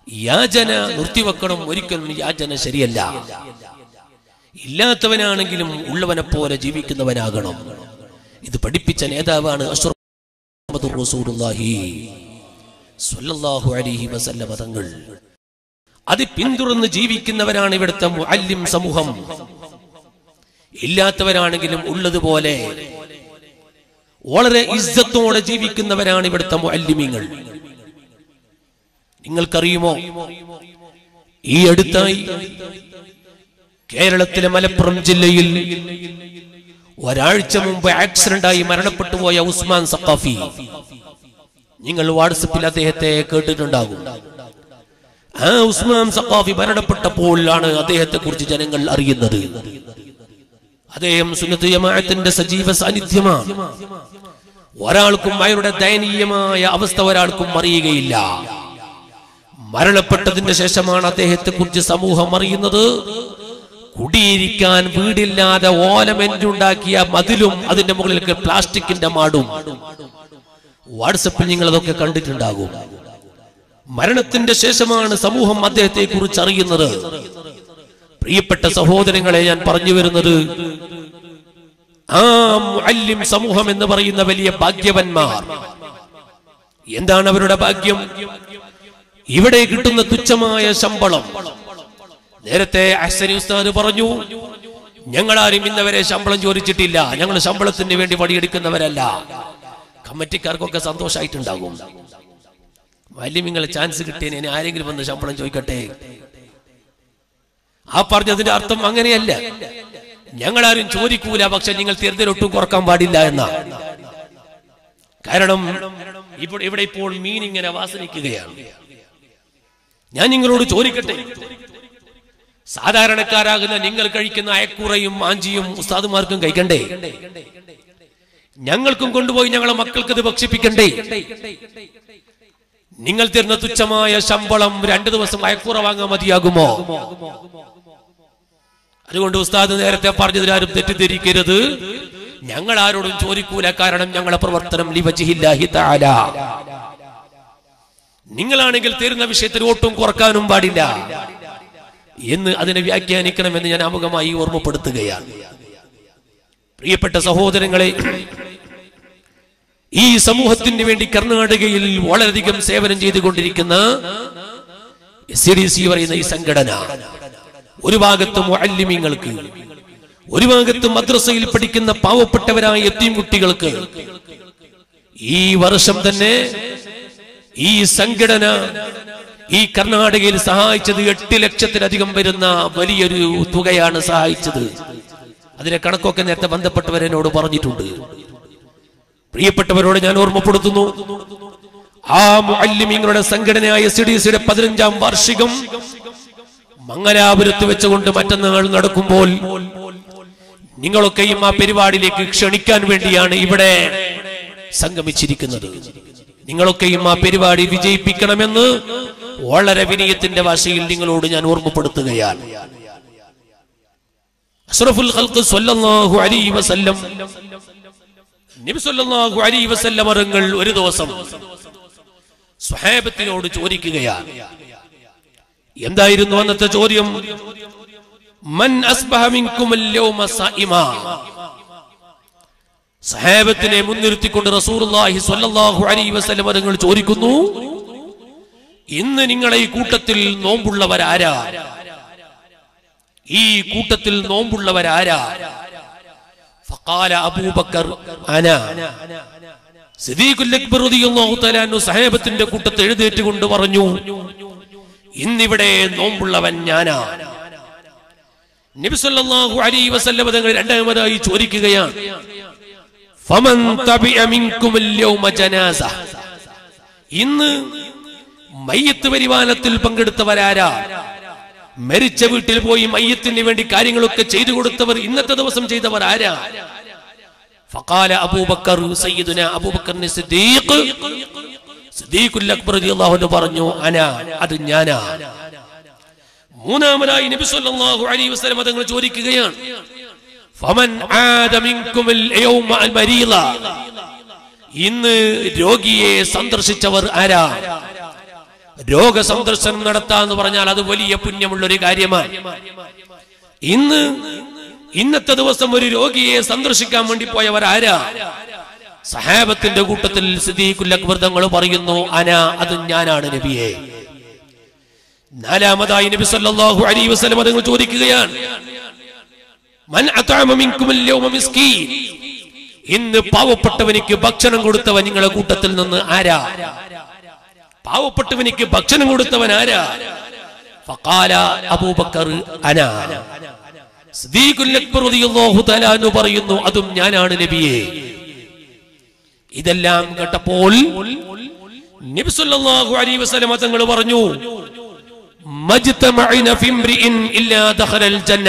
യാചന നിർത്തിവെക്കണം ഒരിക്കലും യാചന ശരിയല്ല ഇല്ലാത്തവനാണെങ്കിലും ഉള്ളവനെ പോലെ ജീവിക്കുന്നവനാകണം ഇത് പഠിപ്പിച്ച നേതാവാണ് അഷ്റഫുർ റസൂലുള്ളാഹി സ്വല്ലല്ലാഹു അലൈഹി വസല്ലമ തങ്ങൾ അത് പിന്തുടർന്ന് ജീവിക്കുന്നവരാണ് ഇവിടുത്തെ മുഅല്ലിം സമൂഹം ഇല്ലാത്തവരാണെങ്കിലും ഉള്ളതുപോലെ വളരെ ഇസ്സത്തോടെ ജീവിക്കുന്നവരാണ് ഇവിടുത്തെ മുഅല്ലിമീങ്ങൾ നിങ്ങൾക്കറിയുമോ ഈ അടുത്തായി കേരളത്തിലെ മലപ്പുറം ജില്ലയിൽ ഒരാഴ്ച മുമ്പ് ആക്സിഡന്റായി മരണപ്പെട്ടു പോയ ഉസ്മാൻ സഖാഫി നിങ്ങൾ വാട്സപ്പിൽ അദ്ദേഹത്തെ കേട്ടിട്ടുണ്ടാകും ആ ഉസ്മാൻ സഖാഫി മരണപ്പെട്ടപ്പോൾ ആണ് അദ്ദേഹത്തെ കുറിച്ച് ജനങ്ങൾ അറിയുന്നത് അദ്ദേഹം സുന്നത്ത് ജമാഅത്തിന്റെ സജീവ സാന്നിധ്യമാണ് ഒരാൾക്കും അയാളുടെ ദയനീയമായ അവസ്ഥ ഒരാൾക്കും അറിയുകയില്ല മരണപ്പെട്ടതിന് ശേഷമാണ് അദ്ദേഹത്തെ കുറിച്ച് സമൂഹം അറിയുന്നത് കുടിയിരിക്കാൻ വീടില്ലാതെ ഓലമെന്റുണ്ടാക്കിയ മതിലും അതിന്റെ മുകളിലേക്ക് പ്ലാസ്റ്റിക്കിന്റെ മാടും വാട്സപ്പിൽ നിങ്ങൾ അതൊക്കെ കണ്ടിട്ടുണ്ടാകും മരണത്തിന്റെ ശേഷമാണ് സമൂഹം അദ്ദേഹത്തെ കുറിച്ച് അറിയുന്നത് പ്രിയപ്പെട്ട സഹോദരങ്ങളെ ഞാൻ പറഞ്ഞു വരുന്നത് ആ മുഅല്ലിം സമൂഹം എന്ന് പറയുന്ന വലിയ ഭാഗ്യവന്മാർ എന്താണ് അവരുടെ ഭാഗ്യം ഇവിടെ കിട്ടുന്ന തുച്ഛമായ ശമ്പളം നേരത്തെ അഹ്സനി ഉസ്താദ് പറഞ്ഞു ഞങ്ങളാരും ഇന്നവരെ ശമ്പളം ചോദിച്ചിട്ടില്ല ഞങ്ങൾ ശമ്പളത്തിന് വേണ്ടി പണിയെടുക്കുന്നവരല്ല കമ്മിറ്റിക്കാർക്കൊക്കെ സന്തോഷമായിട്ടുണ്ടാകും വലിയ ചാൻസ് കിട്ടിയതിന് ഇനി ആരെങ്കിലും വന്ന് ശമ്പളം ചോദിക്കട്ടെ ആ പറഞ്ഞതിന്റെ അർത്ഥം അങ്ങനെയല്ല ഞങ്ങളാരും ചോദിക്കൂല പക്ഷെ നിങ്ങൾ തിരഞ്ഞെടുട്ടും കുറക്കാൻ പാടില്ല എന്നാ കാരണം ഇപ്പോൾ ഇവിടെ ഇപ്പോൾ മീൻ ഇങ്ങനെ വാസനിക്കുകയാണ് ഞാൻ നിങ്ങളോട് ചോദിക്കട്ടെ സാധാരണക്കാരാകുന്ന നിങ്ങൾ കഴിക്കുന്ന അയക്കൂറയും ആഞ്ചിയും ഉസ്താദുമാർക്കും കഴിക്കണ്ടേ ഞങ്ങൾക്കും കൊണ്ടുപോയി ഞങ്ങളെ മക്കൾക്ക് ഇത് ഭക്ഷിപ്പിക്കണ്ടേ നിങ്ങൾ തരുന്ന തുച്ഛമായ ശമ്പളം രണ്ടു ദിവസം അയക്കൂറ വാങ്ങാൻ മതിയാകുമോ അതുകൊണ്ട് ഉസ്താദ് നേരത്തെ പറഞ്ഞതിലാരും തെറ്റിദ്ധരിക്കരുത് ഞങ്ങൾ ആരോടും ചോദിക്കൂല കാരണം ഞങ്ങളെ പ്രവർത്തനം ലിവജിഹില്ലാഹി തആല നിങ്ങളാണെങ്കിൽ തരുന്ന വിഷയത്തിൽ ഒട്ടും കുറക്കാനും പാടില്ല എന്ന് അതിനെ വ്യാഖ്യാനിക്കണമെന്ന് ഞാൻ ആമുഖമായി ഓർമ്മപ്പെടുത്തുകയാണ് പ്രിയപ്പെട്ട സഹോദരങ്ങളെ ഈ സമൂഹത്തിന് വേണ്ടി കർണാടകയിൽ വളരെയധികം സേവനം ചെയ്തുകൊണ്ടിരിക്കുന്ന സി ഡി സി പറയുന്ന ഈ സംഘടന ഒരു ഭാഗത്ത് മുഅല്ലിമീങ്ങൾക്ക് ഒരു ഭാഗത്ത് മദ്രസയിൽ പഠിക്കുന്ന പാവപ്പെട്ടവരായ എത്തിയും കുട്ടികൾക്ക് ഈ വർഷം തന്നെ ഈ സംഘടന ഈ കർണാടകയിൽ സഹായിച്ചത് എട്ട് ലക്ഷത്തിലധികം വരുന്ന വലിയൊരു തുകയാണ് സഹായിച്ചത് അതിന്റെ കണക്കൊക്കെ നേരത്തെ ബന്ധപ്പെട്ടവർ എന്നോട് പറഞ്ഞിട്ടുണ്ട് പ്രിയപ്പെട്ടവരോട് ഞാൻ ഓർമ്മപ്പെടുത്തുന്നു ആ മുഅല്ലിമീങ്ങളുടെ സംഘടനയായ സി ഡി സിയുടെ പതിനഞ്ചാം വാർഷികം മംഗലാപുരത്ത് വെച്ചുകൊണ്ട് മറ്റന്നാൾ നടക്കുമ്പോൾ നിങ്ങളൊക്കെയും ആ പരിപാടിയിലേക്ക് ക്ഷണിക്കാൻ വേണ്ടിയാണ് ഇവിടെ സംഗമിച്ചിരിക്കുന്നത് നിങ്ങളൊക്കെയും ആ പരിപാടി വിജയിപ്പിക്കണമെന്ന് വളരെ വിനയത്തിന്റെ ഭാഷയിൽ നിങ്ങളോട് ഞാൻ ഓർമ്മപ്പെടുത്തുകയാണ് അഷ്റഫുൽ ഖൽഖ് സ്വല്ലല്ലാഹു അലൈഹി വസല്ലം നബി സല്ലല്ലാഹു അലൈഹി വസല്ലം അവர்கள் ഒരു ദിവസം സ്വഹാബത്തിനോട് ചോദിക്കുകയാണ് എന്തായിരുന്നു അന്നത്തെ ചോദ്യം മൻ അസ്ബഹ മിൻകും അൽയൗമ സായിമാ സഹാബത്തിനെ മുൻനിർത്തിക്കൊണ്ട് റസൂലുള്ളാഹി സ്വല്ലല്ലാഹു അലൈഹി വസല്ലം അവர்கள் ചോദിക്കുന്നു ഇന്ന് നിങ്ങളെ ഈ കൂട്ടത്തിൽ നോമ്പുള്ളവരാരാ ഈ കൂട്ടത്തിൽ നോമ്പുള്ളവരാരാ ഫഖാല അബൂബക്കർ അന സിദ്ദീഖുൽ അക്ബർ റളിയല്ലാഹു തആല അൻഹു സഹാബത്തിന്റെ കൂട്ടത്തിൽ എഴുന്നേറ്റ് കൊണ്ട് പറഞ്ഞു ഇന്നിവിടെ നോമ്പുള്ളവൻ ഞാനാ നബി സല്ലല്ലാഹു അലൈഹി വസല്ലം തങ്ങൾ രണ്ടാമതായി ചോദിക്കുകയാണ് ഫമൻ തബിഅ മിൻകും അൽയൗമ ജനാസ ഇന്ന് മയ്യത്ത് പരിപാലനത്തിൽ പങ്കെടുത്തവരാരാ മരിച്ച വീട്ടിൽ പോയി മയ്യത്തിന് വേണ്ടി കാര്യങ്ങളൊക്കെ ചെയ്തു കൊടുത്തവർ ഇന്നത്തെ ദിവസം ചെയ്തവർ ആരാ ഫഖാല അബൂബക്കർ സയ്യിദുന അബൂബക്കർ സിദ്ദീഖ് സിദ്ദീഖുൽ അക്ബർ റളിയല്ലാഹു അൻഹു പറഞ്ഞു അന അത് ഞാനാ മൂന്നാമതായി നബി സല്ലല്ലാഹു അലൈഹി വസല്ലം തങ്ങൾ ചോദിക്കുകയാണ് ഫമൻ ആദ മിൻകുമുൽ യൗമ അൽ മരീള ഇന്ന് രോഗിയെ സന്ദർശിച്ചവർ ആരാ രോഗസന്ദർശനം നടത്താന്ന് പറഞ്ഞാൽ അത് വലിയ പുണ്യമുള്ള ഒരു കാര്യമാണ് ഇന്ന് ഇന്നത്തെ ദിവസം ഒരു രോഗിയെ സന്ദർശിക്കാൻ വേണ്ടി പോയവർ ആരാ സഹാബത്തിന്റെ കൂട്ടത്തിൽ സിദ്ദീഖുൽ പറയുന്നു അന അത് ഞാനാണ് നബിയെ നാലാമതായി നബി സല്ലല്ലാഹു അലൈഹി വസല്ലം തങ്ങൾ ചോദിക്കുകയാണ് മൻ അത്അമ മിൻകും അൽ-യൗമ മിസ്കീൻ ഇന്ന് പാവപ്പെട്ടവനിക്ക് ഭക്ഷണം കൊടുത്തവൻ നിങ്ങളെ കൂട്ടത്തിൽ നിന്ന് ആരാ പാവപ്പെട്ടവനിക്ക് ഭക്ഷണം കൊടുത്തവൻ ആരാ ഫഖാല അബൂബക്കർ അന സിദ്ദീഖുൽ അക്ബർ റളിയല്ലാഹു തആല അൻഹു പറയുന്നു അതും ഞാനാണ് നബിയെ ഇതെല്ലാം കേട്ടപ്പോൾ നബി സല്ലല്ലാഹു അലൈഹി വസല്ലം തങ്ങൾ പറഞ്ഞു മജ്തമഅന ഫിംറിഇൻ ഇല്ലാ ദഖലൽ ജന്ന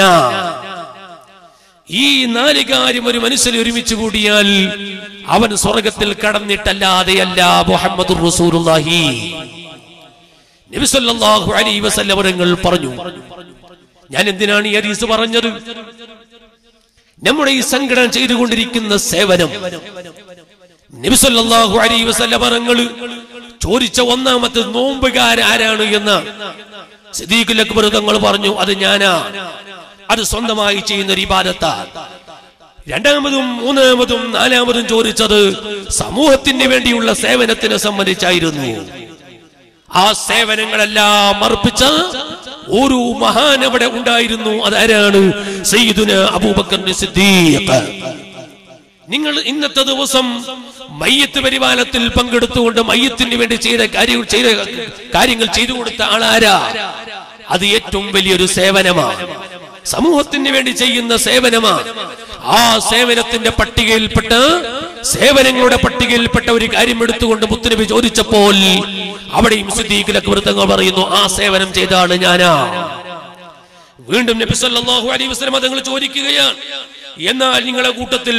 ഈ നാല് കാര്യം ഒരു മനുഷ്യൻ ഒരുമിച്ച് കൂടിയാൽ അവൻ സ്വർഗത്തിൽ കടന്നിട്ടല്ലാതെയല്ല മുഹമ്മദ് റസൂലുള്ളാഹി നബി സല്ലല്ലാഹു അലൈഹി വസല്ലം അവരങ്ങൾ പറഞ്ഞു ഞാൻ എന്തിനാണ് ഈ ഹദീസ് പറഞ്ഞത് നമ്മുടെ ഈ സംഘടന ചെയ്തുകൊണ്ടിരിക്കുന്ന സേവനം നബി സല്ലല്ലാഹു അലൈഹി വസല്ലം അവരങ്ങൾ ചോദിച്ച ഒന്നാമത്തെ നോമ്പുകാരാരാണ് എന്ന് സിദ്ദീഖുൽ അക്ബർ തങ്ങൾ പറഞ്ഞു അത് ഞാനാ അത് സ്വന്തമായി ചെയ്യുന്ന ഒരു ഇബാദത്താണ് രണ്ടാമതും മൂന്നാമതും നാലാമതും ചോദിച്ചത് സമൂഹത്തിന് വേണ്ടിയുള്ള സേവനത്തിനെ സംബന്ധിച്ചായിരുന്നു ആ സേവനങ്ങളെല്ലാം അർപ്പിച്ച ഒരു മഹാൻ അവിടെ ഉണ്ടായിരുന്നു അതാരാണ് സയ്യിദുന അബൂബക്കർ സിദ്ദീഖ് നിങ്ങൾ ഇന്നത്തെ ദിവസം മയ്യത്ത് പരിപാലനത്തിൽ പങ്കെടുത്തുകൊണ്ട് മയ്യത്തിന് വേണ്ടി ചെയ്ത കാര്യങ്ങൾ ചെയ്ത കാര്യങ്ങൾ ചെയ്തു കൊടുത്ത ആളാരാ അത് ഏറ്റവും വലിയൊരു സേവനമാണ് സമൂഹത്തിന് വേണ്ടി ചെയ്യുന്ന സേവനമാണ് ആ സേവനത്തിന്റെ പട്ടികയിൽപ്പെട്ട സേവനങ്ങളുടെ പട്ടികയിൽപ്പെട്ട ഒരു കാര്യം എടുത്തുകൊണ്ട് മുത്തുനബി ചോദിച്ചപ്പോൾ അവിടെയും സിദ്ദീഖിലൊക്കെ വൃത്തങ്ങൾ പറയുന്നു ആ സേവനം ചെയ്ത ആള് ഞാനാ വീണ്ടും നബി സല്ലല്ലാഹു അലൈഹി വസല്ലം തങ്ങൾ ചോദിക്കുകയാണ് എന്നാൽ നിങ്ങളെ കൂട്ടത്തിൽ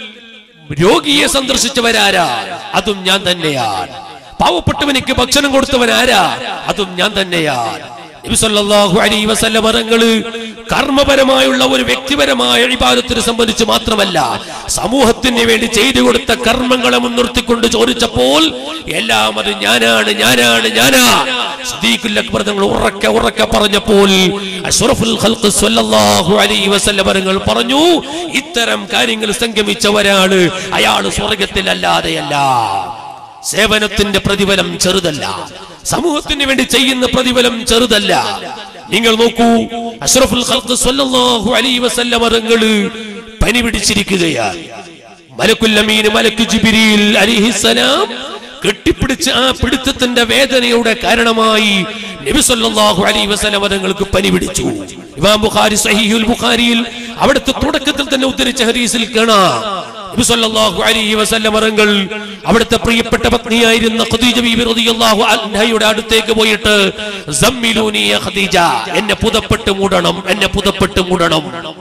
രോഗിയെ സന്ദർശിച്ചവരാരാ അതും ഞാൻ തന്നെയാണ് പാവപ്പെട്ടവനിക്ക് ഭക്ഷണം കൊടുത്തവനാരാ അതും ഞാൻ തന്നെയാണ് നബി സല്ലല്ലാഹു അലൈഹി വസല്ലം തങ്ങള് കർമ്മപരമായുള്ള ഒരു വ്യക്തിപരമായ ഇബാദത്തിനെ സംബന്ധിച്ച് മാത്രമല്ല സമൂഹത്തിന് വേണ്ടി ചെയ്തു കൊടുത്ത കർമ്മങ്ങളെ മുൻനിർത്തിക്കൊണ്ട് ചോദിച്ചപ്പോൾ എല്ലാം അത് ഞാനാണ് ഞാനാണ് ഞാനാ സിദ്ദീഖുൽ അക്ബർ തങ്ങൾ ഉറക്കെ ഉറക്കെ പറഞ്ഞപ്പോൾ അഷ്റഫുൽ ഖൽഖ് സ്വല്ലല്ലാഹു അലൈഹി വസല്ലം തങ്ങൾ പറഞ്ഞു ഇത്തരം കാര്യങ്ങൾ സംഗമിച്ചവരാണ് അയാൾ സ്വർഗത്തിലല്ലാതെയല്ല സേവനത്തിന്റെ പ്രതിഫലം ചെറുതല്ല സമൂഹത്തിന് വേണ്ടി ചെയ്യുന്ന പ്രതിഫലം ചെറുതല്ല നിങ്ങൾ നോക്കൂ അഷ്റഫുൽ ഖൽഖ് സ്വല്ലല്ലാഹു അലൈഹി വസല്ലം തങ്ങൾ പനി പിടിച്ചിരിക്കുകയാണ് മലക്കുൽ അമീൻ മലക്കു ജിബ്രീൽ അലൈഹിസ്സലാം കെട്ടിപ്പിടിച്ച് ആ പിടുത്തത്തിന്റെ വേദനയുടെ കാരണമായി നബി സല്ലല്ലാഹു അലൈഹി വസല്ലം തങ്ങൾക്ക് പനി പിടിച്ചു ഇമാം ബുഖാരി സഹീഹുൽ ബുഖാരിയിൽ അവിടുത്തെ തുടക്കത്തിൽ തന്നെ ഉദ്ധരിച്ച ഹദീസിൽ കാണാം നബി സല്ലല്ലാഹു അലൈഹി വസല്ലം തങ്ങൾ അവിടുത്തെ പ്രിയപ്പെട്ട പത്നിയായിരുന്ന ഖദീജ ബീബി റളിയല്ലാഹു അൻഹയുടെ അടുത്തേക്ക് പോയിട്ട് സമ്മിലൂനി യാ ഖദീജ എന്നെ പുതപ്പെട്ട് മൂടണം എന്നെ പുതപ്പെട്ട് മൂടണം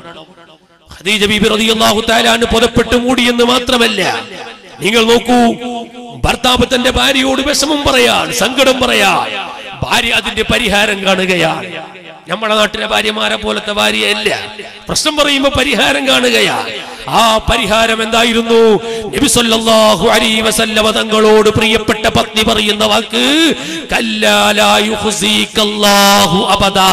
ഖദീജ ബീബി റളിയല്ലാഹു തആല അൻഹ പുതപ്പെട്ട് മൂടി എന്ന് മാത്രമല്ല നിങ്ങൾ നോക്കൂ ഭർത്താവ് തന്റെ ഭാര്യയോട് വിഷമം പറയാൻ സങ്കടം പറയാൻ ഭാര്യ അതിന്റെ പരിഹാരം കാണുകയാണ് നമ്മുടെ നാട്ടിലെ ഭാര്യമാരെ പോലത്തെ ഭാര്യയല്ല പ്രശ്നം പറയുമ്പോ പരിഹാരം കാണുകയാ ആ പരിഹാരം എന്തായിരുന്നു നബി സല്ലല്ലാഹു അലൈഹി വസല്ലമ തങ്ങളോട് പ്രിയപ്പെട്ട പത്നി പറയുന്ന വാക്ക് കല്ലാ ലാ യുഖ്സീകല്ലാഹു അബദാ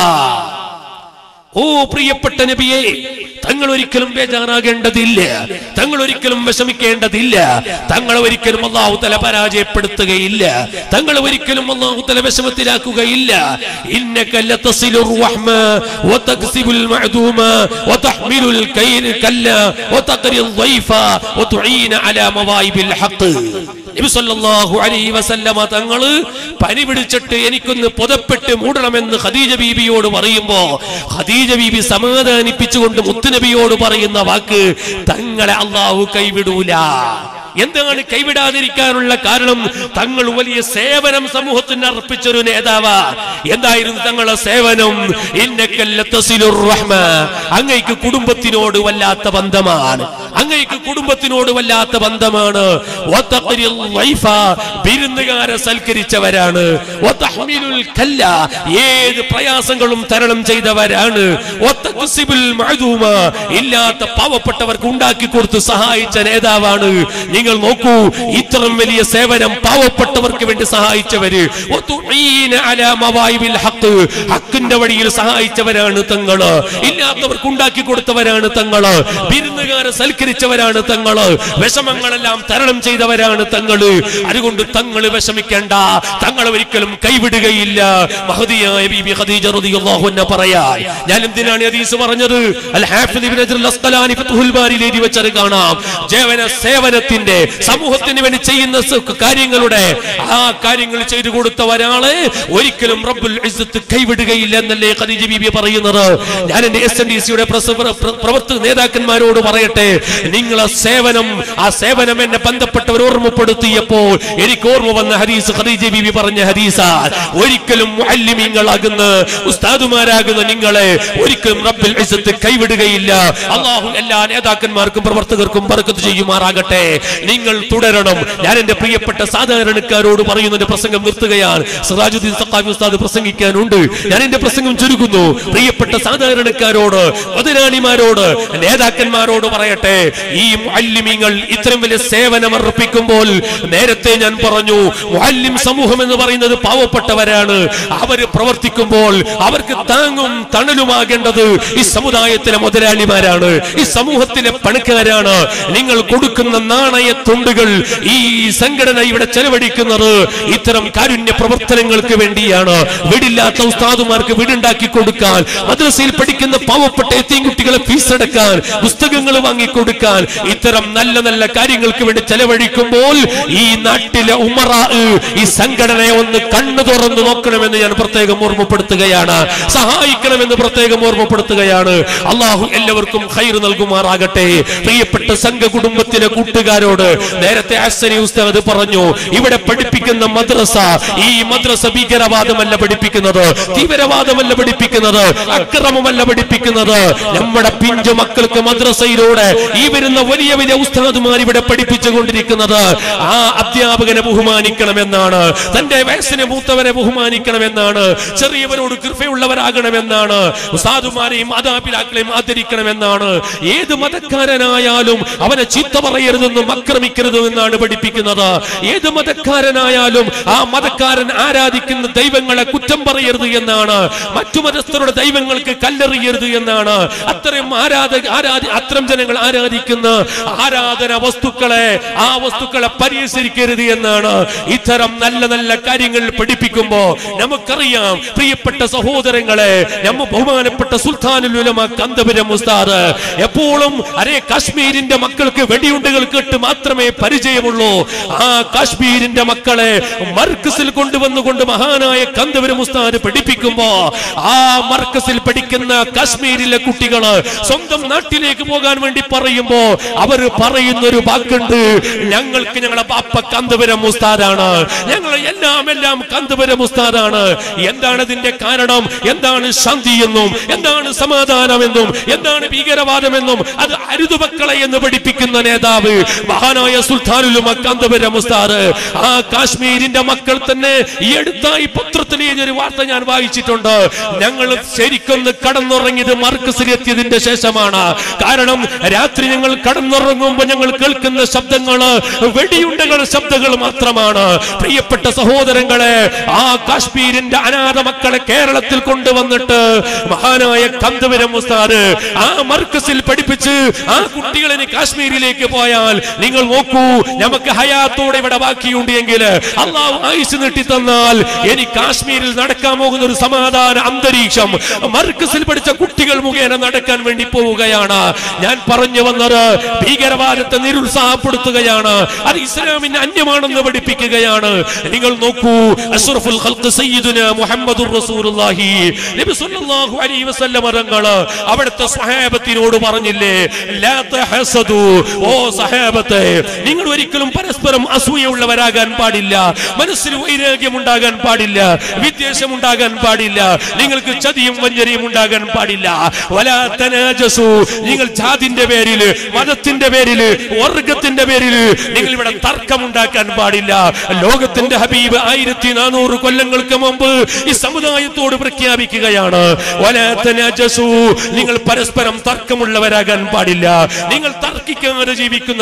ഓ പ്രിയപ്പെട്ട നബിയെ തങ്ങൾ ഒരിക്കലും ബേജാറാകേണ്ടതില്ല തങ്ങൾ ഒരിക്കലും വിഷമിക്കേണ്ടതില്ല തങ്ങൾ ഒരിക്കലും അള്ളാഹു തല പരാജയപ്പെടുത്തുകയില്ല തങ്ങൾ ഒരിക്കലും അള്ളാഹു തല വിഷമത്തിലാക്കുകയില്ല إنك لتصل الرحم وتكسب المعدوم وتحمل الكيل كلا وتقري الضيف وتعين على مواهب الحق നബി സല്ലല്ലാഹു അലൈഹി വസല്ലമ തങ്ങള് പനി പിടിച്ചിട്ട് എനിക്കൊന്ന് പുതപ്പെട്ട് മൂടണമെന്ന് ഖദീജ ബീബിയോട് പറയുമ്പോ ഖദീജ ബീബി സമാധാനിപ്പിച്ചുകൊണ്ട് മുത്തുനബിയോട് പറയുന്ന വാക്ക് തങ്ങളെ അള്ളാഹു കൈവിടൂല എന്താണ് കൈവിടാതിരിക്കാനുള്ള കാരണം തങ്ങൾ വലിയ സേവനം സമൂഹത്തിന് അർപ്പിച്ചൊരു നേതാവ് എന്തായിരുന്നു തങ്ങളുടെ സേവനം ഇന്നക്കല്ല തസിലുർ റഹ്മ അങ്ങയ്ക്ക് കുടുംബത്തിനോട് വല്ലാത്ത ബന്ധമാണ് അങ്ങയ്ക്ക് കുടുംബത്തിനോട് വല്ലാത്ത ബന്ധമാണ് വതഖരിൽ വൈഫ വിരുന്നുകാരെ സൽക്കരിച്ചവരാണ് വതഹ്മിലുൽ കല്ല ഏത് പ്രയാസങ്ങളും തരണം ചെയ്തവരാണ് വതഖ്സിബുൽ മഅദൂമ ഇല്ലാത്ത പാവപ്പെട്ടവർക്ക് ഉണ്ടാക്കി കൊടുത്ത് സഹായിച്ച നേതാവാണ് നിങ്ങൾ നോക്കൂ ഇത്രയും വലിയ സേവനം പാവപ്പെട്ടവർക്ക് വേണ്ടി സഹായിച്ചവര് വതുഈന അലാ മവായിബിൽ ഹഖ്. ഹക്കിന്റെ വഴിയിൽ സഹായിച്ചവരാണ് തങ്ങള് ഇല്ലാത്തവർക്ക് ഉണ്ടാക്കി കൊടുത്തവരാണ് തങ്ങള് വിരുന്നുകാരെ സൽക്കരിച്ചവരാണ് തങ്ങള് വിഷമങ്ങളെല്ലാം തരണം ചെയ്തവരാണ് തങ്ങള് അതുകൊണ്ട് തങ്ങള് വിഷമിക്കേണ്ട തങ്ങൾ ഒരിക്കലും കൈവിടുകയില്ല മഹദിയായ ബീബി ഖദീജ റളിയല്ലാഹു അൻഹ പറയാ ഞാൻ എന്തിനാണ് ഈ ഹദീസ് പറഞ്ഞത് അൽ ഹാഫിദ് ഇബ്നു ഹജർ അൽ അസ്ഖലാനി ഫത്ഹുൽ ബാരിയിൽ എഴുതി വെച്ചത് കാണാം ജേവന സേവനത്തിന്റെ സമൂഹത്തിന് വേണ്ടി ചെയ്യുന്ന സ- കാര്യങ്ങളുടെ ആ കാര്യങ്ങൾ ചെയ്തു കൊടുത്ത ഒരാളെ ഒരിക്കലും റബ്ബുൽ ഇസ്സത്ത് കൈവിടുകയില്ല എന്നല്ലേ ഖദീജ ബീബി പറയുന്നത് ഞാൻ എന്റെ എസ് എൻ ഡി സിയുടെ പ്രവർത്തക നേതാക്കന്മാരോട് പറയട്ടെ നിങ്ങളെ സേവനം ആ സേവനം എന്നെ ബന്ധപ്പെട്ടവർ ഓർമ്മപ്പെടുത്തിയപ്പോൾ എനിക്ക് ഓർമ്മ വന്ന ഹദീസ് ഖദീജ ബീബി പറഞ്ഞ ഹദീസ ഒരിക്കലും മുഅല്ലിമീങ്ങളാകുന്ന ഉസ്താദുമാരാകുന്ന നിങ്ങളെ ഒരിക്കലും റബ്ബുൽ ഇസ്സത്ത് കൈവിടുകയില്ല അള്ളാഹു എല്ലാ നേതാക്കന്മാർക്കും പ്രവർത്തകർക്കും ബർക്കത്ത് ചെയ്യുമാറാകട്ടെ നിങ്ങൾ തുടരണം ഞാൻ എന്റെ പ്രിയപ്പെട്ട സാധാരണക്കാരോട് പറയുന്നതിന്റെ പ്രസംഗം നിർത്തുകയാണ് സിറാജുദ്ദീൻ സഖാഫി ഉസ്താദ് പ്രസംഗിക്കാനുണ്ട് ഞാൻ എന്റെ പ്രസംഗം ചുരുക്കുന്നു പ്രിയപ്പെട്ട സാധാരണക്കാരോട് മുതലാളിമാരോട് നേതാക്കന്മാരോട് പറയട്ടെ ഈ മുഅല്ലിമീങ്ങൾ ഇത്രയും വലിയ സേവനം അർപ്പിക്കുമ്പോൾ നേരത്തെ ഞാൻ പറഞ്ഞു മുഅല്ലിം സമൂഹം എന്ന് പറയുന്നത് പാവപ്പെട്ടവരാണ് അവര് പ്രവർത്തിക്കുമ്പോൾ അവർക്ക് താങ്ങും തണലുമാകേണ്ടത് ഈ സമുദായത്തിലെ മുതലാളിമാരാണ് ഈ സമൂഹത്തിലെ പണക്കാരാണ് നിങ്ങൾ കൊടുക്കുന്ന നാണയ തുണ്ടുകൾ ഈ സംഘടന ഇവിടെ ചെലവഴിക്കുന്നത് ഇത്തരം കാരുണ്യ പ്രവർത്തനങ്ങൾക്ക് വേണ്ടിയാണ് വീടില്ലാത്ത ഉസ്താദുമാർക്ക് വീടുണ്ടാക്കി കൊടുക്കാൻ മദ്രസയിൽ പഠിക്കുന്ന പാവപ്പെട്ട എത്തിയും കുട്ടികളെ ഫീസ് അടക്കാൻ പുസ്തകങ്ങൾ വാങ്ങിക്കൊടുക്കാൻ ഇത്തരം നല്ല നല്ല കാര്യങ്ങൾക്ക് വേണ്ടി ചെലവഴിക്കുമ്പോൾ ഈ നാട്ടിലെ ഉമറാ ഈ സംഘടനയെ ഒന്ന് കണ്ണു തുറന്നു നോക്കണമെന്ന് ഞാൻ പ്രത്യേകം ഓർമ്മപ്പെടുത്തുകയാണ് സഹായിക്കണമെന്ന് പ്രത്യേകം ഓർമ്മപ്പെടുത്തുകയാണ് അള്ളാഹു എല്ലാവർക്കും ഹൈർ നൽകുമാറാകട്ടെ പ്രിയപ്പെട്ട സംഘ കുടുംബത്തിലെ കൂട്ടുകാരോട് നേരത്തെ അസനി ഉസ്താദ് പറഞ്ഞു ഇവിടെ പഠിപ്പിക്കുന്ന മദ്രസ ഈ മദ്രസ ഭീകരവാദമല്ല പഠിപ്പിക്കുന്നത് തീവ്രവാദമല്ല പഠിപ്പിക്കുന്നത് അക്രമമല്ല പഠിപ്പിക്കുന്നത് നമ്മുടെ പിഞ്ചു മക്കൾക്ക് മദ്രസയിലൂടെ ഈ വരുന്ന വലിയ വലിയ ഉസ്താദുമാർ ഇവിടെ പഠിപ്പിച്ചുകൊണ്ടിരിക്കുന്നത് ആ അധ്യാപകനെ ബഹുമാനിക്കണമെന്നാണ് തന്റെ വയസ്സിനെ മൂത്തവരെ ബഹുമാനിക്കണമെന്നാണ് ചെറിയവരോട് കൃപയുള്ളവരാകണമെന്നാണ് ഉസ്താദുമാരെയും മാതാപിതാക്കളെയും ആദരിക്കണമെന്നാണ് ഏത് മതക്കാരനായാലും അവനെ ചീത്ത പറയരുതെന്നും ആക്രമിക്കരുതെന്നും എന്നാണ് പഠിപ്പിക്കുന്നത് ഏത് മതക്കാരനായാലും ആ മതക്കാരൻ ആരാധിക്കുന്ന ദൈവങ്ങളെ കുറ്റം പറയരുത് എന്നാണ് മറ്റു മതസ്ഥരുടെ ദൈവങ്ങൾക്ക് കല്ലെറിയരുത് എന്നാണ് അത്തരം ആരാധ ആരാധി അത്തരം ജനങ്ങൾ ആരാധിക്കുന്ന ആരാധന വസ്തുക്കളെ ആ വസ്തുക്കളെ പരിഹസിക്കരുത് എന്നാണ് ഇത്തരം നല്ല നല്ല കാര്യങ്ങൾ പഠിപ്പിക്കുമ്പോ നമുക്കറിയാം പ്രിയപ്പെട്ട സഹോദരങ്ങളെ നമ്മ ബഹുമാനപ്പെട്ട സുൽത്താനുൽ ഉലമ കന്തപുരം ഉസ്താദ് എപ്പോഴും അരേ കാശ്മീരിന്റെ മക്കൾക്ക് വെടിയുണ്ടകൾ കേട്ട് മാത്രമേ പരിചയമുള്ളൂ ആ കാശ്മീരിന്റെ മക്കളെ മർക്കസിൽ കൊണ്ടുവന്നുകൊണ്ട് മഹാനായ കന്തപുരം ഉസ്താദ് പഠിപ്പിക്കുമ്പോ ആ മർക്കസിൽ പഠിക്കുന്ന കാശ്മീരിലെ കുട്ടികള് സ്വന്തം നാട്ടിലേക്ക് പോകാൻ വേണ്ടി പറയുമ്പോ അവർ പറയുന്ന ഒരു വാക്കുണ്ട് ഞങ്ങൾക്ക് ഞങ്ങളെ ബാപ്പ കന്തപുരം ഉസ്താദാണ് ഞങ്ങൾ എല്ലാം എല്ലാം കന്തപുരം ഉസ്താദാണ് എന്താണ് ഇതിന്റെ കാരണം എന്താണ് ശാന്തി എന്നും എന്താണ് സമാധാനമെന്നും എന്താണ് ഭീകരവാദമെന്നും അത് അരുതു മക്കളെ എന്ന് പഠിപ്പിക്കുന്ന നേതാവ് മഹാനായ സുൽത്താനുലും കന്തപുരം ഉസ്താദ് ആ കാശ്മീരിന്റെ മക്കൾ തന്നെ ഈ അടുത്തായി പത്രത്തിൽ എഴുതിയൊരു വാർത്ത ഞാൻ വായിച്ചിട്ടുണ്ട് ഞങ്ങൾ ശരിക്കൊന്ന് കടന്നുറങ്ങിയത് മർക്കസിലെത്തിയതിന്റെ ശേഷമാണ് കാരണം രാത്രി ഞങ്ങൾ കടന്നുറങ്ങുമ്പോൾ ഞങ്ങൾ കേൾക്കുന്ന ശബ്ദങ്ങള് വെടിയുണ്ടകളുടെ ശബ്ദങ്ങൾ മാത്രമാണ് പ്രിയപ്പെട്ട സഹോദരങ്ങളെ ആ കാശ്മീരിന്റെ അനാഥ മക്കളെ കേരളത്തിൽ കൊണ്ടുവന്നിട്ട് മഹാനായ കന്തപുരം ഉസ്താദ് ആ മർക്കസിൽ പഠിപ്പിച്ച് ആ കുട്ടികളെ ഇനി കാശ്മീരിലേക്ക് പോയാൽ നിങ്ങൾ നോക്കൂ നമുക്ക് ഹയാത്തോടെ ഇവിടെ ബാക്കിയുണ്ട് എങ്കിൽ അള്ളാഹു ആയുസ് നീട്ടി തന്നാൽ ഇനി കാശ്മീരിൽ നടക്കാൻ പോകുന്ന ഒരു സമാധാന അന്തരീക്ഷം മർക്കസിൽ പഠിച്ച കുട്ടികൾ മുഖേന നടക്കാൻ വേണ്ടി പോവുകയാണ് ഞാൻ പറഞ്ഞു വന്നത് ഭീകരവാദത്തെ നിരുത്സാഹപ്പെടുത്തുകയാണ് അത് ഇസ്ലാമിന് അന്യമാണെന്ന് പഠിപ്പിക്കുകയാണ് നിങ്ങൾ നോക്കൂ അഷ്റഫുൽ ഖൽഖ് സയ്യിദുന മുഹമ്മദുർ റസൂലുള്ളാഹി നബി സല്ലല്ലാഹു അലൈഹി വസല്ലം തങ്ങള് അവിടുത്തെ സ്വഹാബത്തിനോട് പറഞ്ഞില്ലേ ലാ തഹസദു ഓ സഹാബത്തെ നിങ്ങൾ ഒരിക്കലും പരസ്പരം അസൂയുള്ളവരാകാൻ പാടില്ല മനസ്സിൽ വൈരാഗ്യം ഉണ്ടാകാൻ പാടില്ല വിദ്വേഷം ഉണ്ടാകാൻ പാടില്ല നിങ്ങൾക്ക് ചതിയും വഞ്ചനയും ഉണ്ടാകാൻ പാടില്ല വലാ തനാജസു നിങ്ങൾ ജാതിന്റെ പേരിൽ മതത്തിന്റെ പേരിൽ വർഗത്തിന്റെ പേരിൽ നിങ്ങൾ ഇവിടെ തർക്കമുണ്ടാക്കാൻ പാടില്ല ലോകത്തിന്റെ ഹബീബ് ആയിരത്തി നാനൂറ് കൊല്ലങ്ങൾക്ക് മുമ്പ് ഈ സമുദായത്തോട് പ്രഖ്യാപിക്കുകയാണ് വലാ തനാജസു നിങ്ങൾ പരസ്പരം തർക്കമുള്ളവരാകാൻ പാടില്ല നിങ്ങൾ തർക്കിക്കാതെ ജീവിക്കുന്നവരാകണം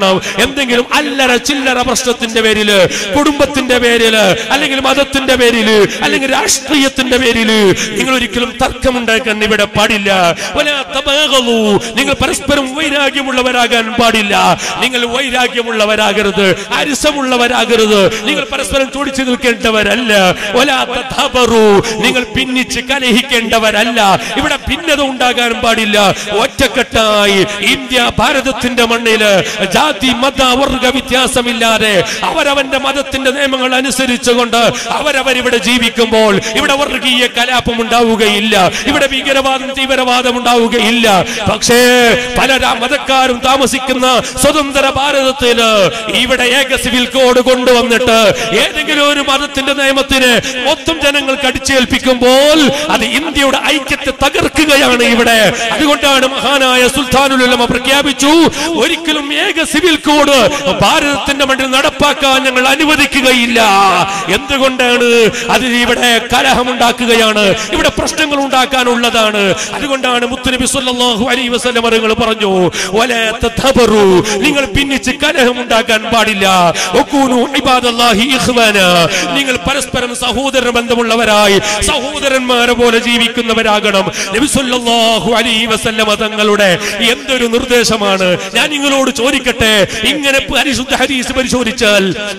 കാരണം എന്തെങ്കിലും അല്ലറ ചില്ലറ പ്രശ്നത്തിന്റെ പേരില് കുടുംബത്തിന്റെ പേരില് അല്ലെങ്കിൽ മതത്തിന്റെ പേരില് അല്ലെങ്കിൽ രാഷ്ട്രീയത്തിന്റെ പേരില് നിങ്ങൾ ഒരിക്കലും തർക്കമുണ്ടാക്കാൻ ഇവിടെ പാടില്ല വലാ തബാഗളൂ. നിങ്ങൾ പരസ്പരം വൈരാഗ്യമുള്ളവരാകാൻ പാടില്ല നിങ്ങൾ വൈരാഗ്യമുള്ളവരാകരുത് അരിസമുള്ളവരാകരുത് നിങ്ങൾ പരസ്പരം ചോദിച്ചു നിൽക്കേണ്ടവരല്ല വലാ തദാബറൂ. നിങ്ങൾ ഭിന്നിച്ച് കലഹിക്കേണ്ടവരല്ല ഇവിടെ ഭിന്നത ഉണ്ടാകാൻ പാടില്ല ഒറ്റക്കെട്ടായി ഇന്ത്യ ഭാരതത്തിന്റെ മണ്ണില് ജാതി മത വർഗ വ്യത്യാസമില്ലാതെ അവരവന്റെ മതത്തിന്റെ നിയമങ്ങൾ അനുസരിച്ചുകൊണ്ട് അവരവരിവിടെ ജീവിക്കുമ്പോൾ ഇവിടെ വർഗീയ കലാപം ഉണ്ടാവുകയില്ല ഇവിടെ ഭീകരവാദം തീവ്രവാദം ഉണ്ടാവുകയില്ല പക്ഷേ പല രാ- മതക്കാരും താമസിക്കുന്ന സ്വതന്ത്ര ഭാരതത്തില് ഇവിടെ ഏക സിവിൽ കോഡ് കൊണ്ടുവന്നിട്ട് ഏതെങ്കിലും ഒരു മതത്തിന്റെ നിയമത്തിന് മൊത്തം ജനങ്ങൾക്ക് അടിച്ചേൽപ്പിക്കുമ്പോൾ അത് ഇന്ത്യയുടെ ഐക്യത്തെ തകർക്കുകയാണ് ഇവിടെ അതുകൊണ്ടാണ് മഹാനായ സുൽത്താനുലമ പ്രഖ്യാപിച്ചു ഒരിക്കലും ഏക സിവിൽ കോഡ് ഭാരതത്തിന്റെ മണ്ണിൽ നടപ്പാക്കാൻ ഞങ്ങൾ അനുവദിക്കുകയില്ല എന്തുകൊണ്ടാണ് അത് ഇവിടെ കലഹമുണ്ടാക്കുകയാണ് ഇവിടെ പ്രശ്നങ്ങൾ ഉണ്ടാക്കാനുള്ളതാണ് അതുകൊണ്ടാണ് മുത്തുനബി സല്ലല്ലാഹു അലൈഹി വസല്ലം അവരുകൾ പറഞ്ഞു "വലാ തതബറു." നിങ്ങൾ ഭിന്നിച്ച് കലഹമുണ്ടാക്കാൻ പാടില്ല വകൂനു ഇബാദല്ലാഹി ഇഖ്വാന. നിങ്ങൾ പരസ്പരം സഹോദര ബന്ധമുള്ളവരായി സഹോദരന്മാരെ പോലെ ജീവിക്കുന്നവരാകണം നബി സല്ലല്ലാഹു അലൈഹി വസല്ലം തങ്ങളുടെ എന്തൊരു നിർദ്ദേശമാണ് ഞാൻ നിങ്ങളോട് ചോദിക്കട്ടെ ഇങ്ങനെ പരിശുദ്ധ ഹദീസ് പരിശോധിച്ചാൽ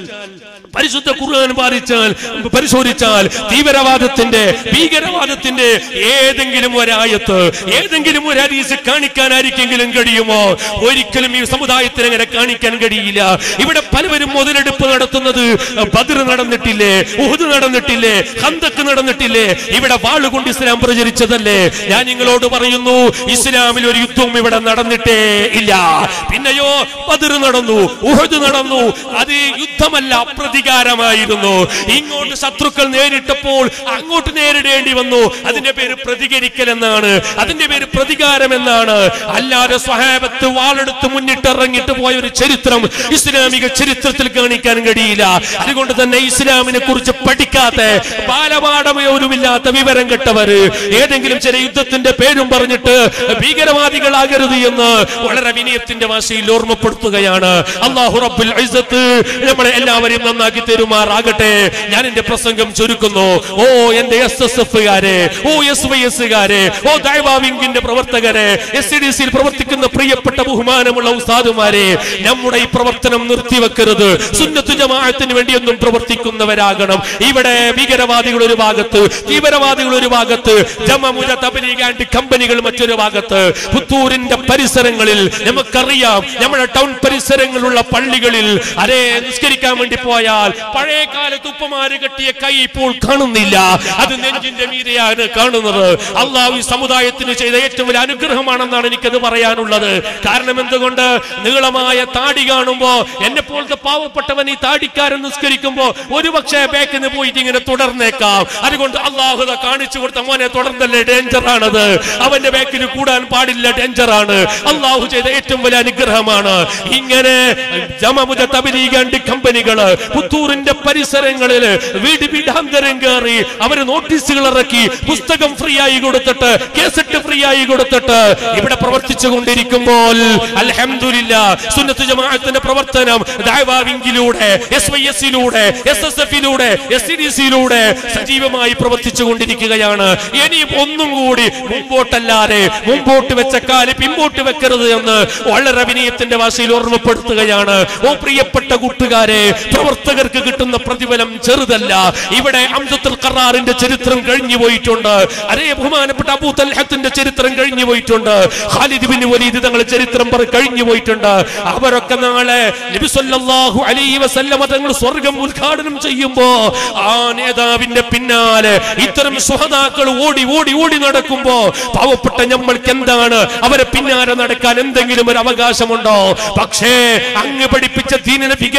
പരിശുദ്ധ ഖുർആൻ പാലിച്ചാൽ പരിശോധിച്ചാൽ തീവ്രവാദത്തിന്റെ ഭീകരവാദത്തിന്റെ ഏതെങ്കിലും ഒരായത്ത് ഏതെങ്കിലും ഒരു ഹദീസ് കാണിക്കാൻ ആർക്കെങ്കിലും കഴിയുമോ ഒരിക്കലും ഈ സമുദായത്തിന് അങ്ങനെ കാണിക്കാൻ കഴിയില്ല ഇവിടെ പലവരും മുതലെടുപ്പ് നടത്തുന്നത് ബദർ നടന്നിട്ടില്ലേ ഉഹദ് നടന്നിട്ടില്ലേ ഹന്തക്ക് നടന്നിട്ടില്ലേ ഇവിടെ വാളുകൊണ്ട് ഇസ്ലാം പ്രചരിച്ചതല്ലേ ഞാൻ നിങ്ങളോട് പറയുന്നു ഇസ്ലാമിൽ ഒരു യുദ്ധവും ഇവിടെ നടന്നിട്ടേ ഇല്ല പിന്നെയോ ബദർ നടന്നു ഉഹദ് നടന്നു അത് യുദ്ധമല്ല പ്രതികാരമായിരുന്നു ഇങ്ങോട്ട് ശത്രുക്കൾ നേരിട്ടപ്പോൾ അങ്ങോട്ട് നേരിടേണ്ടി വന്നു അതിന്റെ പേര് പ്രതികരിക്കൽ എന്നാണ് അതിന്റെ പേര് പ്രതികാരം എന്നാണ് അല്ലാതെ സ്വഹാബത്ത് വാളെടുത്ത് മുന്നിട്ടിറങ്ങിട്ട് പോയ ഒരു ചരിത്രം ഇസ്ലാമിക ചരിത്രത്തിൽ കാണിക്കാൻ കഴിയില്ല അതുകൊണ്ട് തന്നെ ഇസ്ലാമിനെ കുറിച്ച് പഠിക്കാത്ത ബാലപാഠമയോരുമില്ലാത്ത വിവരം കെട്ടവര് ഏതെങ്കിലും ചില യുദ്ധത്തിന്റെ പേരും പറഞ്ഞിട്ട് ഭീകരവാദികളാകരുത് എന്ന് വളരെ വിനയത്തിന്റെ ഭാഷയിൽ ഓർമ്മപ്പെടുത്തുകയാണ് അള്ളാഹു റബ്ബുൽ ഇസ്സത്ത് നമ്മളെ എല്ലാവരെയും നന്നാക്കി തരുമാറാകട്ടെ ഞാൻ എന്റെ പ്രസംഗം ചുരുക്കുന്നു ഓ എന്റെ എസ് എസ് എഫുകാരെ ഓ എസ് വൈ എസുകാരെ ഓ ദൈവാവിംഗിന്റെ പ്രവർത്തകരെ എസ് ഡി സിയിൽ പ്രവർത്തിക്കുന്ന പ്രിയപ്പെട്ട ബഹുമാനമുള്ള ഉസ്താദുമാരെ നമ്മുടെ ഈ പ്രവർത്തനം നിർത്തിവെക്കരുത് സുന്നത്തു ജമാഅത്തിന് വേണ്ടിയൊന്നും പ്രവർത്തിക്കുന്നവരാകണം ഇവിടെ ഭീകരവാദികൾ ഒരു ഭാഗത്ത് തീവ്രവാദികൾ ഒരു ഭാഗത്ത് ജമമുജ തബലീഗാൻഡ് കമ്പനികൾ മറ്റൊരു ഭാഗത്ത് പുത്തൂരിന്റെ പരിസരങ്ങളിൽ നമുക്കറിയാം നമ്മുടെ ടൗൺ പരിസരങ്ങളിലുള്ള പള്ളികളിൽ അതേ നിസ്കരിക്കാൻ വേണ്ടി പോയാൽ പഴയ കാലത്ത് ഉപ്പമാര് കെട്ടിയ കൈ ഇപ്പോൾ കാണുന്നില്ല അത് നെഞ്ചിന്റെ മീതെയാണ് കാണുന്നത് അള്ളാഹു ഈ സമുദായത്തിന് ചെയ്ത ഏറ്റവും വലിയ അനുഗ്രഹമാണെന്നാണ് എനിക്കത് പറയാനുള്ളത് കാരണം എന്തുകൊണ്ട് നീളമായ താടി കാണുമ്പോ എന്നെ പോലത്തെ പാവപ്പെട്ടവൻ ഈ താടിക്കാരൻ നിസ്കരിക്കുമ്പോ ഒരു പക്ഷേ ബാക്കിന് പോയിട്ട് ഇങ്ങനെ തുടർന്നേക്കാം അതുകൊണ്ട് അള്ളാഹുദ കാണിച്ചു കൊടുത്ത മോനെ തുടർന്നല്ലേ ഡേഞ്ചർ ആണത് അവന്റെ ബാക്കിൽ കൂടാൻ പാടില്ല ഡേഞ്ചർ ആണ് അള്ളാഹു ചെയ്ത ഏറ്റവും വലിയ അനുഗ്രഹമാണ് ഇങ്ങനെ ജമമുജ തബലീഗാണ്ട് കമ്പനികള് പുത്തൂരിന്റെ പരിസരങ്ങളിൽ വീട് വീടാന്തരം കയറി അവര് നോട്ടീസുകൾ ഇറക്കി പുസ്തകം ഫ്രീ ആയി കൊടുത്തിട്ട് കേസറ്റ് ഫ്രീ ആയി കൊടുത്തിട്ട് ഇവിടെ പ്രവർത്തിച്ചു കൊണ്ടിരിക്കുമ്പോൾ അൽഹംദുലില്ല സുന്നത്ത് ജമാഅത്തിന്റെ പ്രവർത്തനം ദാവാവിങ്കിലൂടെ എസ് വൈ എസിലൂടെ എസ് എസ് എഫിലൂടെ എസ് ഡി സിയിലൂടെ സജീവമായി പ്രവർത്തിച്ചു കൊണ്ടിരിക്കുകയാണ് ഇനിയും ഒന്നും കൂടി മുമ്പോട്ടല്ലാതെ മുമ്പോട്ട് വെച്ച കാല് പിമ്പോട്ട് വെക്കരുത് എന്ന് വളരെ വിനയത്തിന്റെ ഭാഷയിൽ ഓർമ്മപ്പെടുത്തുകയാണ് ഓ പ്രിയപ്പെട്ട കൂട്ടുകാരെ പ്രവർത്തകർക്ക് കിട്ടുന്ന പ്രതിഫലം ചെറുതല്ല ഇവിടെ അംസത്തുൽ ഖറാറിന്റെ ചരിത്രം കഴിഞ്ഞു പോയിട്ടുണ്ട് അതേ ബഹുമാനപ്പെട്ട അബൂ തൽഹത്തിന്റെ ചരിത്രം കഴിഞ്ഞു പോയിട്ടുണ്ട് ഖാലിദ് ബിൻ വലീദ് തങ്ങളുടെ ചരിത്രം പറ കഴിഞ്ഞു പോയിട്ടുണ്ട് അവരൊക്കെ നാളെ നബി സല്ലല്ലാഹു അലൈഹി വസല്ലമ തങ്ങൾ സ്വർഗം ഉദ്ഘാടനം ചെയ്യുമ്പോ ആ നേതാവിന്റെ പിന്നാലെ ഇത്തരം സുഹതാക്കൾ ഓടി ഓടി ഓടി നടക്കുമ്പോ പാവപ്പെട്ട നമ്മൾക്ക് എന്താണ് അവരെ പിന്നാലെ നടക്കാൻ എന്തെങ്കിലും ഒരു അവകാശമുണ്ടോ പക്ഷേ അങ്ങ് പഠിപ്പിച്ച ദീനിനെ വികലമാക്കാൻ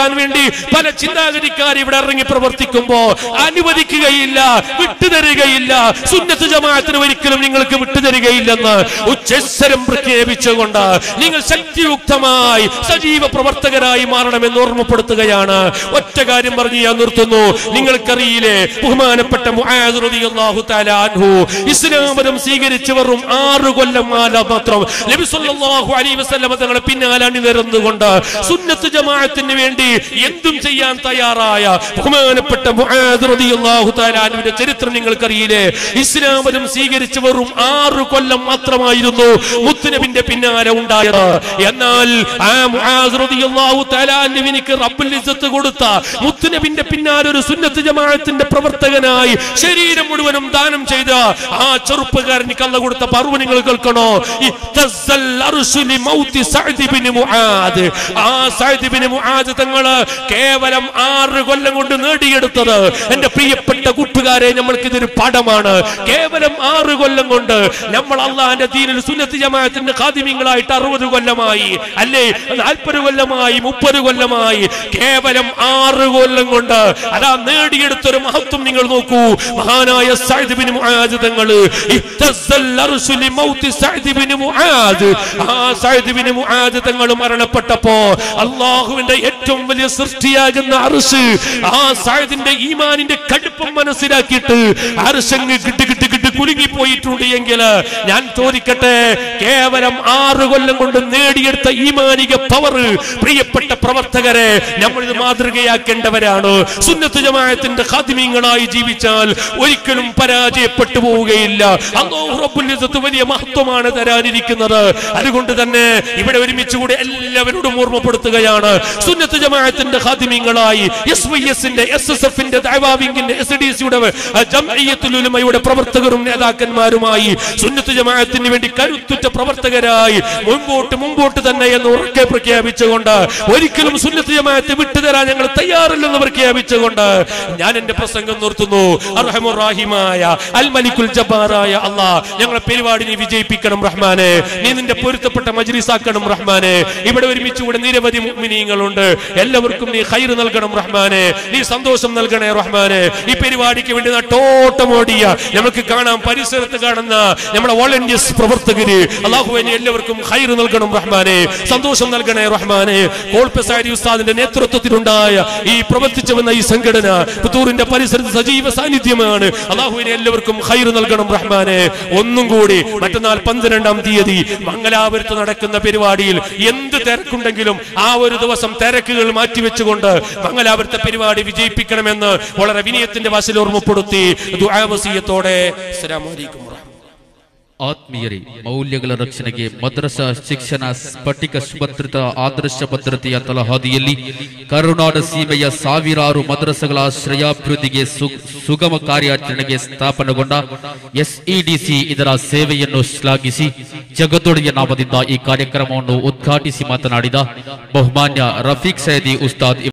നന്നാക്കാൻ വേണ്ടി പല ചിന്താഗതിക്കാർ ഇവിടെ ഇറങ്ങി പ്രവർത്തിക്കുമ്പോ അനുവദിക്കുകയില്ല വിട്ടുതരികയില്ല സുന്നത്ത് ജമാഅത്തിന് ഒരിക്കലും നിങ്ങൾക്ക് വിട്ടുതരികയില്ലെന്ന് ഉച്ചസ്വരം പ്രഖ്യാപിച്ചുകൊണ്ട് നിങ്ങൾ ശക്തിയുക്തമായി സജീവ പ്രവർത്തകരായി മാറണമെന്ന് ഓർമ്മപ്പെടുത്തുകയാണ് ഒറ്റ കാര്യം പറഞ്ഞ് ഞാൻ നിർത്തുന്നു നിങ്ങൾക്കറിയില്ലേ ബഹുമാനപ്പെട്ട മുആദ് റളിയല്ലാഹു തആല അൻഹു ഇസ്ലാം മതം സ്വീകരിച്ചു വെറും ആറ് കൊല്ലം മാല മാത്രം നബി സല്ലല്ലാഹു അലൈഹി വസല്ലം തങ്ങളെ പിന്നാലെ അണിനിരന്നുകൊണ്ട് സുന്നത്ത് ജമാഅത്തിന് വേണ്ടി എന്തും ചെയ്യാൻ തയ്യാറായ ബഹുമാനപ്പെട്ട മുആദ് റളിയല്ലാഹു തആല അൻഹുവിന്റെ ചരിത്രം നിങ്ങൾക്കറിയില്ലേ ഇസ്ലാം മതം സ്വീകരിച്ചു വെറും ആറ് കൊല്ലം മാത്രമായിരുന്നു മുത്തുനബിന്റെ പിന്നാലെ ഉണ്ടായത് എന്നാൽ ആ മുആദ് റളിയല്ലാഹു തആല അൻഹുവിനിക്ക് റബ്ബുൽ ഇസ്സത്ത് കൊടുത്ത മുത്തുനബിന്റെ പിന്നാലെ ഒരു സുന്നത്ത് ജമാഅത്തിന്റെ പ്രവർത്തകനായി ശരീരം മുഴുവനും ദാനം ചെയ്ത ആ ചെറുപ്പക്കാരനിക്ക് അല്ല കൊടുത്ത പർവ് നിങ്ങൾ കേൾക്കണോ ഇഹ്തസ്സൽ അർശു ലിമൗതി സഅദ് ഇബ്നു മുആദ് ആ സഅദ് ഇബ്നു മുആദ് തങ്ങള് കേവലം ആറ് കൊല്ലം കൊണ്ട് നേടിയെടുത്തത് എന്റെ പ്രിയപ്പെട്ട കൂട്ടുകാരെ നമ്മൾക്ക് ഇതൊരു പാഠമാണ് കേവലം ആറ് കൊല്ലം കൊണ്ട് നമ്മൾ അള്ളാഹിന്റെ ദീനിൽ സുന്നത്ത് ജമാഅത്തിന്റെ ഖാദിമിങ്ങളായിട്ട് അറുപത് കൊല്ലമായി അല്ലേ നാൽപ്പത് കൊല്ലമായി മുപ്പത് കൊല്ലമായി കേവലം ആറ് കൊല്ലം കൊണ്ട് അതാ നേടിയെടുത്തൊരു മഹത്വം നിങ്ങൾ നോക്കൂ മഹാനായ സഅദ് ബിൻ മുആദ് തങ്ങള് ഇഹ്തസ്സൽ അർശു ലിമൗതി സഅദ് ബിൻ മുആദ് ആ സഅദ് ബിൻ മുആദ് തങ്ങൾ മരണപ്പെട്ടപ്പോ അള്ളാഹുവിന്റെ ഏറ്റവും വലിയ സൃഷ്ടിയാകുന്ന അർശ് ആ സഅദിന്റെ ഈമാനിന്റെ കടുപ്പം മനസ്സിലാക്കിയിട്ട് അർശങ്ങ് കിട്ടി കിട്ടി കിട്ടി കുലുങ്ങി പോയിട്ടുണ്ട് എങ്കിൽ ഞാൻ ചോദിക്കട്ടെ കേവലം ആറ് കൊല്ലം കൊണ്ട് നേടിയെടുത്ത ഈമാനിക പവർ പ്രിയപ്പെട്ട പ്രവർത്തകരെ നമ്മൾ ഇത് മാതൃകയാക്കേണ്ടവരാണ് സുന്നത്ത് ജമാഅത്തിന്റെ ഖാദിമീങ്ങളായി ജീവിച്ചാൽ ഒരിക്കലും പരാജയപ്പെട്ടു പോവുകയില്ല അല്ലാഹു റബ്ബുൽ ഇസ്സത്ത് വലിയ മഹത്വമാണ് തരാനിരിക്കുന്നത് അതുകൊണ്ട് തന്നെ ഇവിടെ ഒരുമിച്ച് കൂടി എല്ലാവരോടും ഓർമ്മപ്പെടുത്തുകയാണ് സുന്നത്ത് ജമാഅത്തിന്റെ ഖാദിമീങ്ങളായി എസ് വൈ എസിന്റെ എസ് എസ് എഫിന്റെ ദഅവാവിംഗിന്റെ എസ് ഡി സിയുടെ ജംഇയ്യത്തുൽ ഉലമയുടെ പ്രവർത്തകരും നേതാക്കന്മാരുമായി സുന്നത്ത് ജമാഅത്തിന് വേണ്ടി കരുത്തുറ്റ പ്രവർത്തകരായി മുൻപോട്ട് മുമ്പോട്ട് തന്നെ എന്ന് ഉറക്കെ പ്രഖ്യാപിച്ചുകൊണ്ട് ഒരിക്കലും സുന്നത്ത് ജമാഅത്ത് വിട്ടുതരാൻ ഞങ്ങൾ തയ്യാറില്ലെന്ന് പ്രഖ്യാപിച്ചുകൊണ്ട് ഞാൻ എന്റെ പ്രസംഗം നിർത്തുന്നു അർഹമുറാഹിമായ അൽ മലിക്കുൽ ജബ്ബാറായ അല്ലാ ഞങ്ങളെ പരിപാടി നീ വിജയിപ്പിക്കണം റഹ്മാനെ നീ നിന്റെ പൊരുത്തപ്പെട്ട മജ്ലിസാക്കണം റഹ്മാനെ ഇവിടെ ഒരുമിച്ച് കൂടെ നിരവധി മുഅ്മിനീങ്ങളുണ്ട് എല്ലാവർക്കും നീ ഖൈർ നൽകണം റഹ്മാനെ നീ സന്തോഷം നൽകണേ റഹ്മാനെ ഈ പരിപാടിക്ക് വേണ്ടി നട്ടോട്ടമോടിയ നമുക്ക് കാണാം പരിസരത്ത് കാണുന്ന നമ്മുടെ വോളണ്ടിയേഴ്സ് പ്രവർത്തകര് അള്ളാഹുവിനെ എല്ലാവർക്കും ഖൈർ നൽകണം റഹ്മാനെ സന്തോഷം നൽകണേ റഹ്മാനെ കോൾപ്പസാരി ഉസ്താദിന്റെ നേതൃത്വത്തിലുണ്ടായ ഈ പ്രവർത്തിച്ചു വന്ന ഈ സംഘടന പുത്തൂറിന്റെ പരിസരത്ത് സജീവ സാന്നിധ്യമാണ് അള്ളാഹുവിനെ എല്ലാവർക്കും ഖൈർ നൽകണം റഹ്മാനെ ഒന്നും കൂടി മറ്റന്നാൾ പന്ത്രണ്ടാം തീയതി മംഗലാപുരത്ത് നടക്കുന്ന പരിപാടിയിൽ എന്ത് തിരക്കുണ്ടെങ്കിലും ആ ഒരു ദിവസം തിരക്കുകൾ മാറ്റിവെച്ചുകൊണ്ട് മംഗലാപുരത്തെ പരിപാടി വിജയിപ്പിക്കണമെന്ന് വളരെ വിനയത്തിന്റെ വാസിൽ ഓർമ്മപ്പെടുത്തി ദുആവസീയത്തോടെ അസ്സലാമു അലൈക്കും വറഹ്മത്തുള്ളാഹി ಆತ್ಮೀಯರೇ ಮೌಲ್ಯಗಳ ರಕ್ಷಣೆಗೆ ಮದ್ರಸಾ ಶಿಕ್ಷಣ ಸ್ಫಟಿಕ ಸುಭದ್ರತಾ ಆದರ್ಶ ಭದ್ರತೆಯ ತಲಹಾದಿಯಲ್ಲಿ ಕರುನಾಡ ಸೀಮೆಯ ಸಾವಿರಾರು ಮದ್ರಸಗಳ ಶ್ರೇಯಾಭಿವೃದ್ಧಿಗೆ ಸು- ಸುಗಮ ಕಾರ್ಯಾಚರಣೆಗೆ ಸ್ಥಾಪನೆಗೊಂಡ ಎಸ್ಇಡಿಸಿ ಇದರ ಸೇವೆಯನ್ನು ಶ್ಲಾಘಿಸಿ ಜಗತ್ತೊಡೆಯ ನಾಮದಿಂದ ಈ ಕಾರ್ಯಕ್ರಮವನ್ನು ಉದ್ಘಾಟಿಸಿ ಮಾತನಾಡಿದ ಬಹುಮಾನ್ಯ ರಫೀಕ್ ಸೈದಿ ಉಸ್ತಾದ್